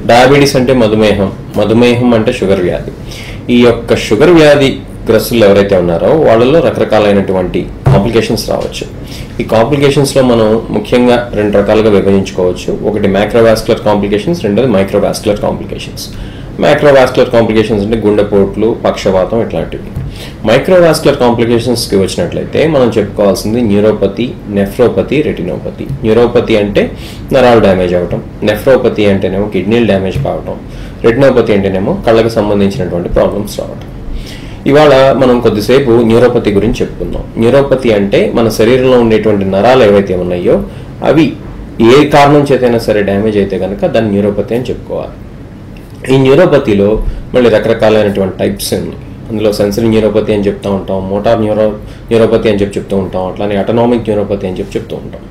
diabetes అంటే మధుమేహం మధుమేహం అంటే షుగర్ వ్యాధి ఈ యొక్క షుగర్ వ్యాధి గ్రస్తులు ఎవరైతే ఉన్నారో వాళ్ళలో రకరకాలైనటువంటి కాంప్లికేషన్స్ రావచ్చు ఈ కాంప్లికేషన్స్లో మనం ముఖ్యంగా రెండు రకాలుగా విభజించుకోవచ్చు ఒకటి మైక్రోవాస్కులర్ కాంప్లికేషన్స్ రెండోది మైక్రోవాస్కులర్ కాంప్లికేషన్స్ మైక్రోవాస్కులర్ కాంప్లికేషన్స్ అంటే గుండెపోట్లు పక్షవాతం ఇట్లాంటివి మైక్రోవాస్కులర్ కాంప్లికేషన్స్కి వచ్చినట్లయితే మనం చెప్పుకోవాల్సింది న్యూరోపతి నెఫ్రోపతి రెటినోపతి న్యూరోపతి అంటే నరాలు డ్యామేజ్ అవటం నెఫ్రోపతి అంటేనేమో కిడ్నీలు డ్యామేజ్ కావటం రెటినోపతి అంటేనేమో కళ్ళకు సంబంధించినటువంటి ప్రాబ్లమ్స్ రావటం ఇవాళ మనం కొద్దిసేపు న్యూరోపతి గురించి చెప్పుకుందాం న్యూరోపతి అంటే మన శరీరంలో ఉండేటువంటి నరాలు ఏవైతే ఉన్నాయో అవి ఏ కారణం చేతైనా సరే డ్యామేజ్ అయితే కనుక దాన్ని న్యూరోపతి అని చెప్పుకోవాలి ఈ న్యూరోపతిలో మళ్ళీ రకరకాలైనటువంటి టైప్స్ ఉన్నాయి అందులో సెన్సరీ న్యూరోపతి అని చెప్తూ ఉంటాం మోటార్ న్యూరో న్యూరోపతి అని చెప్పి చెప్తూ ఉంటాం అట్లానే అటనామిక్ న్యూరోపతి అని చెప్పి చెప్తూ ఉంటాం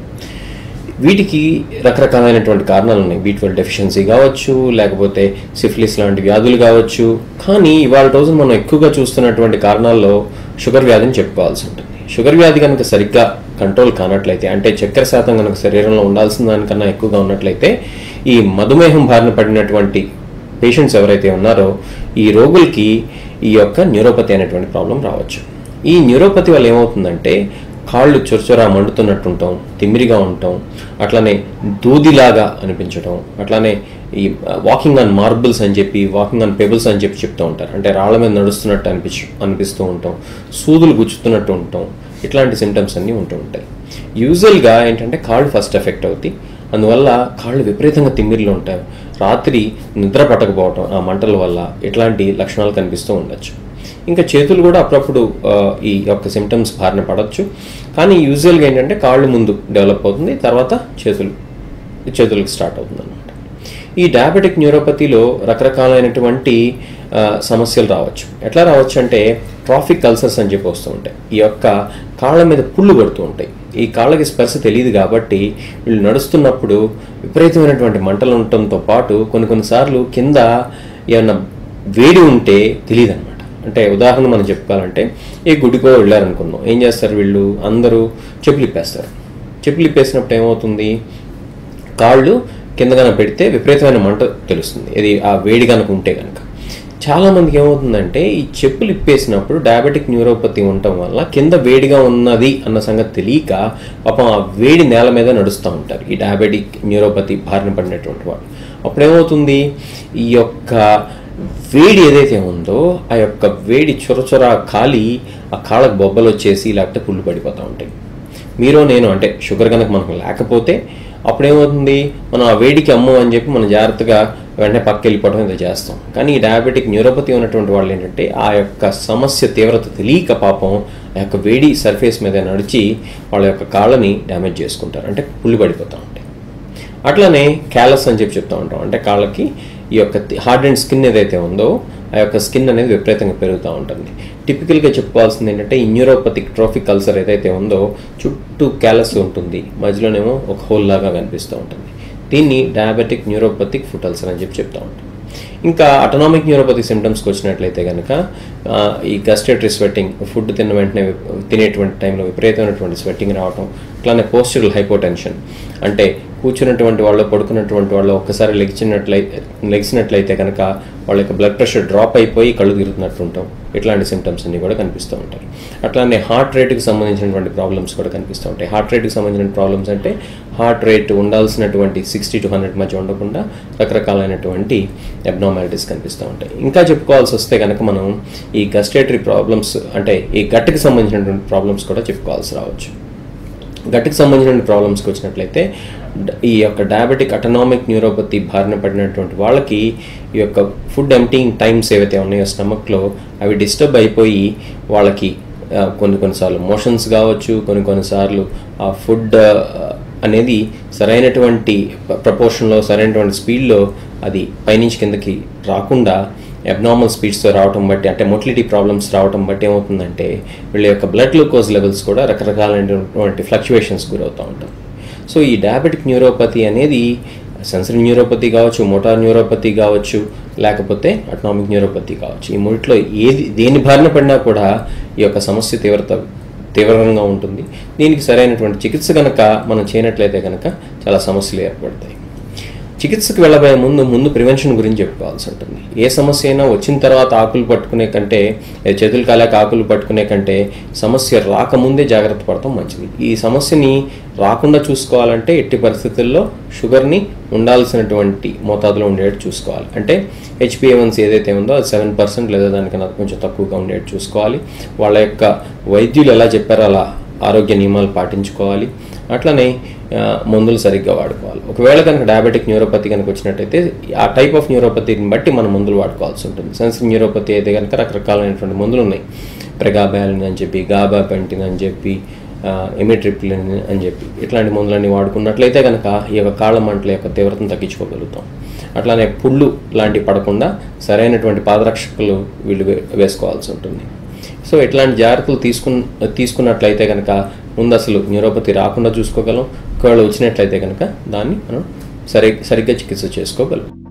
వీటికి రకరకాలైనటువంటి కారణాలు ఉన్నాయి బీ ట్వెల్వ్ డెఫిషియన్సీ కావచ్చు లేకపోతే సిఫిలిస్ లాంటి వ్యాధులు కావచ్చు కానీ ఇవాళ రోజున మనం ఎక్కువగా చూస్తున్నటువంటి కారణాల్లో షుగర్ వ్యాధిని చెప్పుకోవాల్సి ఉంటుంది షుగర్ వ్యాధి కనుక సరిగ్గా కంట్రోల్ కానట్లయితే అంటే చక్కెర శాతం కనుక శరీరంలో ఉండాల్సిన దానికన్నా ఎక్కువగా ఉన్నట్లయితే ఈ మధుమేహం బారిన పడినటువంటి పేషెంట్స్ ఎవరైతే ఉన్నారో ఈ రోగులకి ఈ యొక్క న్యూరోపతి అనేటువంటి ప్రాబ్లం రావచ్చు ఈ న్యూరోపతి వల్ల ఏమవుతుందంటే కాళ్ళు చొరచొర మండుతున్నట్టు ఉంటాం తిమ్మిరిగా ఉంటాం అట్లానే దూదిలాగా అనిపించడం అట్లానే ఈ వాకింగ్ ఆన్ మార్బుల్స్ అని చెప్పి వాకింగ్ ఆన్ పెబుల్స్ అని చెప్పి చెప్తూ ఉంటారు అంటే రాళ్ళ మీద నడుస్తున్నట్టు అనిపించ అనిపిస్తూ ఉంటాం సూదులు గుచ్చుతున్నట్టు ఉంటాం ఇట్లాంటి సిమ్టమ్స్ అన్నీ ఉంటూ ఉంటాయి యూజువల్గా ఏంటంటే కాళ్ళు ఫస్ట్ ఎఫెక్ట్ అవుతాయి అందువల్ల కాళ్ళు విపరీతంగా తిమ్మిరిలో ఉంటాయి రాత్రి నిద్ర పట్టకపోవటం ఆ మంటల వల్ల ఇట్లాంటి లక్షణాలు కనిపిస్తూ ఉండొచ్చు ఇంకా చేతులు కూడా అప్పుడప్పుడు ఆ, ఈ యొక్క సిమ్టమ్స్ బారిన పడవచ్చు కానీ యూజువల్గా ఏంటంటే కాళ్ళు ముందు డెవలప్ అవుతుంది తర్వాత చేతులు చేతులకు స్టార్ట్ అవుతుంది అనమాట ఈ డయాబెటిక్ న్యూరోపతిలో రకరకాలైనటువంటి ఆ, సమస్యలు రావచ్చు ఎట్లా రావచ్చు అంటే ట్రాఫిక్ అల్సర్స్ అని చెప్పి వస్తూ ఉంటాయి ఈ యొక్క కాళ్ళ మీద పుళ్ళు పడుతూ ఉంటాయి ఈ కాళ్ళకి స్పర్శ తెలియదు కాబట్టి వీళ్ళు నడుస్తున్నప్పుడు విపరీతమైనటువంటి మంటలు ఉండటంతో పాటు కొన్ని కొన్నిసార్లు కింద ఏమన్నా వేడి ఉంటే తెలియదు అనమాట అంటే ఉదాహరణ మనం చెప్పుకోవాలంటే ఏ గుడికో వెళ్ళారనుకుందాం ఏం చేస్తారు వీళ్ళు అందరూ చెప్పులు ఇప్పేస్తారు చెప్పులు ఇప్పేసినప్పుడు ఏమవుతుంది కాళ్ళు కింద కనుక పెడితే విపరీతమైన మంట తెలుస్తుంది ఇది ఆ వేడి కనుక ఉంటే కనుక చాలా మందికి ఏమవుతుందంటే ఈ చెప్పులు ఇప్పేసినప్పుడు డయాబెటిక్ న్యూరోపతి ఉండటం వల్ల కింద వేడిగా ఉన్నది అన్న సంగతి తెలియక పాపం ఆ వేడి నేల మీద నడుస్తూ ఉంటారు ఈ డయాబెటిక్ న్యూరోపతి బారిన పడినటువంటి వాళ్ళు అప్పుడు ఏమవుతుంది ఈ యొక్క వేడి ఏదైతే ఉందో ఆ యొక్క వేడి చొరచొర కాలి ఆ కాళ్ళకు బొబ్బలు వచ్చేసి లేకపోతే పుళ్ళు పడిపోతూ ఉంటాయి మీరు నేను అంటే షుగర్ కనుక మనకు లేకపోతే అప్పుడేమవుతుంది మనం ఆ వేడికి అమ్మం అని చెప్పి మనం జాగ్రత్తగా వెంటనే పక్కకి వెళ్ళిపోవడం ఏదో చేస్తాం కానీ ఈ డయాబెటిక్ న్యూరోపతి ఉన్నటువంటి వాళ్ళు ఏంటంటే ఆ యొక్క సమస్య తీవ్రత తెలియక పాపం ఆ యొక్క వేడి సర్ఫేస్ మీద నడిచి వాళ్ళ యొక్క కాళ్ళని డ్యామేజ్ చేసుకుంటారు అంటే పుల్లి పడిపోతూ ఉంటాయి అట్లానే క్యాలస్ అని చెప్పి చెప్తూ ఉంటాం అంటే కాళ్ళకి ఈ యొక్క హార్డ్ అండ్ స్కిన్ ఏదైతే ఉందో ఆ యొక్క స్కిన్ అనేది విపరీతంగా పెరుగుతూ ఉంటుంది టిపికల్గా చెప్పుకోవాల్సింది ఏంటంటే ఈ న్యూరోపతిక్ ట్రోఫిక్ అల్సర్ ఏదైతే ఉందో చుట్టూ క్యాలస్ ఉంటుంది మధ్యలోనేమో ఒక హోల్ లాగా కనిపిస్తూ ఉంటుంది దీన్ని డయాబెటిక్ న్యూరోపతిక్ ఫుట్ అల్సర్ అని చెప్పి చెప్తూ ఉంటాం ఇంకా అటనామిక్ న్యూరోపతి సిమ్టమ్స్కి వచ్చినట్లయితే కనుక ఆ, ఈ గస్టేటరీ స్వెట్టింగ్ ఫుడ్ తిన్న వెంటనే విప- తినేటువంటి టైంలో విపరీతమైనటువంటి స్వెట్టింగ్ రావటం అట్లానే పోస్చరల్ హైపోటెన్షన్ అంటే కూర్చున్నటువంటి వాళ్ళు పడుకున్నటువంటి వాళ్ళు ఒక్కసారి లెగిచినట్లయితే లెగిసినట్లయితే కనుక వాళ్ళ యొక్క బ్లడ్ ప్రెషర్ డ్రాప్ అయిపోయి కళ్ళు తిరుగుతున్నట్టు ఉంటాం ఇట్లాంటి సిమ్టమ్స్ అన్ని కూడా కనిపిస్తూ ఉంటాయి అట్లానే హార్ట్ రేట్కి సంబంధించినటువంటి ప్రాబ్లమ్స్ కూడా కనిపిస్తూ ఉంటాయి హార్ట్ రేట్కి సంబంధించిన ప్రాబ్లమ్స్ అంటే హార్ట్ రేట్ ఉండాల్సినటువంటి సిక్స్టీ టు హండ్రెడ్ మధ్య ఉండకుండా రకరకాలైనటువంటి అబ్నార్మాలిటీస్ కనిపిస్తూ ఉంటాయి ఇంకా చెప్పుకోవాల్సి వస్తే కనుక మనం ఈ గస్టేటరీ ప్రాబ్లమ్స్ అంటే ఈ గట్కి సంబంధించినటువంటి ప్రాబ్లమ్స్ కూడా చెప్పుకోవాల్సి రావచ్చు గట్కి సంబంధించిన ప్రాబ్లమ్స్కి వచ్చినట్లయితే డ- ఈ యొక్క డయాబెటిక్ అటనామిక్ న్యూరోపతి బారిన పడినటువంటి వాళ్ళకి ఈ యొక్క ఫుడ్ ఎంటింగ్ టైమ్స్ ఏవైతే ఉన్నాయో స్టమక్లో అవి డిస్టర్బ్ అయిపోయి వాళ్ళకి ఆ, కొన్ని కొన్నిసార్లు మోషన్స్ కావచ్చు కొన్ని కొన్నిసార్లు ఆ ఫుడ్ అనేది సరైనటువంటి ప్రపోర్షన్లో సరైనటువంటి స్పీడ్లో అది పైనుంచి కిందకి రాకుండా అబ్నార్మల్ స్పీడ్స్తో రావటం బట్టి అంటే మొటిలిటీ ప్రాబ్లమ్స్ రావటం బట్టి ఏమవుతుందంటే వీళ్ళ యొక్క బ్లడ్ గ్లూకోజ్ లెవెల్స్ కూడా రకరకాలైనటువంటి ఫ్లక్చువేషన్స్ గురవుతూ ఉంటాయి సో ఈ డయాబెటిక్ న్యూరోపతి అనేది సెన్సరీ న్యూరోపతి కావచ్చు మోటార్ న్యూరోపతి కావచ్చు లేకపోతే అటనామిక్ న్యూరోపతి కావచ్చు ఈ మూడిట్లో ఏది దేని బారిన పడినా కూడా ఈ యొక్క సమస్య తీవ్రత తీవ్రంగా ఉంటుంది దీనికి సరైనటువంటి చికిత్స కనుక మనం చేయనట్లయితే కనుక చాలా సమస్యలు ఏర్పడతాయి చికిత్సకు వెళ్ళబోయే ముందు ముందు ప్రివెన్షన్ గురించి చెప్పుకోవాల్సి ఉంటుంది ఏ సమస్య అయినా వచ్చిన తర్వాత ఆకులు పట్టుకునే కంటే ఏ చేతులు కాలేక ఆకులు పట్టుకునే కంటే సమస్య రాకముందే జాగ్రత్త పడటం మంచిది ఈ సమస్యని రాకుండా చూసుకోవాలంటే ఎట్టి పరిస్థితుల్లో షుగర్ని ఉండాల్సినటువంటి మోతాదులో ఉండేట్టు చూసుకోవాలి అంటే హెచ్పిఏవన్స్ ఏదైతే ఉందో అది సెవెన్ పర్సెంట్ లేదా దానికన్నా కొంచెం తక్కువగా ఉండేట్టు చూసుకోవాలి వాళ్ళ యొక్క వైద్యులు ఎలా చెప్పారో అలా ఆరోగ్య నియమాలు పాటించుకోవాలి అట్లనే ఆ, మందులు సరిగ్గా వాడుకోవాలి ఒకవేళ కనుక డయాబెటిక్ న్యూరోపతి కనుక వచ్చినట్టయితే ఆ టైప్ ఆఫ్ న్యూరోపతిని బట్టి మనం మందులు వాడుకోవాల్సి ఉంటుంది సెన్సిటివ్ న్యూరోపతి అయితే కనుక రకరకాలైనటువంటి మందులు ఉన్నాయి ప్రెగాబాలిన్ అని చెప్పి గాబా పెంటిన్ అని చెప్పి ఎమిట్రిప్లిన్ అని చెప్పి ఇట్లాంటి మందులన్నీ వాడుకున్నట్లయితే కనుక ఈ యొక్క కాళ్ళ మంటల యొక్క తీవ్రతను తగ్గించుకోగలుగుతాం అట్లానే పుళ్ళు లాంటివి పడకుండా సరైనటువంటి పాదరక్షకులు వీళ్ళు వే- వేసుకోవాల్సి ఉంటుంది సో ఇట్లాంటి జాగ్రత్తలు తీసుకున్న తీసుకున్నట్లయితే కనుక ముందు అసలు న్యూరోపతి రాకుండా చూసుకోగలం ఒకవేళ వచ్చినట్లయితే కనుక దాన్ని మనం సరి సరిగ్గా చికిత్స చేసుకోగలం